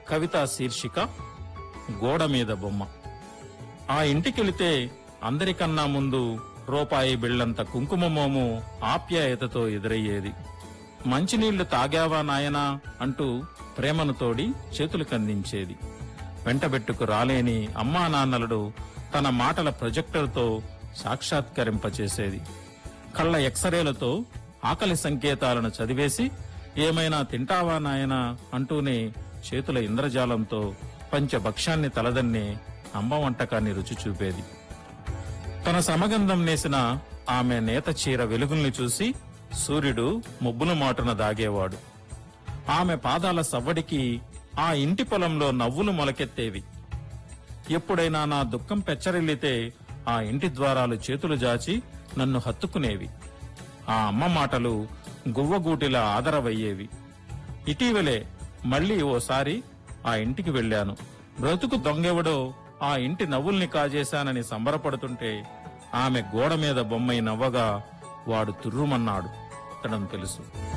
కవిత శీర్షిక గోడ మీద బొమ్మ ఆ ఇంటికెళితే అందరికన్నా ముందు రూపాయి బిళ్ళంత కుంకుమ మోము ఆప్యాయతతో ఎదురయ్యేది మంచినీళ్లు తాగావా నాయనా అంటూ ప్రేమను తోడి చేతులు కందించేది వెంటబెట్టుకు రాలేని అమ్మా నాన్నలుడు తన మాటల ప్రొజెక్టర్తో సాక్షాత్కరింపచేసేది కళ్ళ ఎక్సరేలతో ఆకలి సంకేతాలను చదివేసి ఏమైనా తింటావా నాయనా అంటూనే చేతుల ఇంద్రజాలంతో పంచభక్ష్యాన్ని తలదన్నే అమ్మ వంటకాన్ని రుచి చూపేది తన సమగంధం నేసిన ఆమె నేత చీర వెలుగుల్ని చూసి సూర్యుడు ముబ్బుల మాటున దాగేవాడు ఆమె పాదాల సవ్వడికి ఆ ఇంటి పొలంలో నవ్వులు మొలకెత్తేవి ఎప్పుడైనా నా దుఃఖం పెచ్చరిల్లితే ఆ ఇంటి ద్వారాలు చేతులు జాచి నన్ను హత్తుకునేవి ఆ అమ్మ మాటలు గువ్వగూటిలా ఆదరవయ్యేవి ఇటీవలే మళ్ళీ ఓసారి ఆ ఇంటికి వెళ్ళాను బ్రతుకు దొంగెవడో ఆ ఇంటి నవ్వుల్ని కాజేశానని సంబరపడుతుంటే ఆమె గోడ మీద బొమ్మై నవ్వగా వాడు తుర్రుమన్నాడు అతడం తెలుసు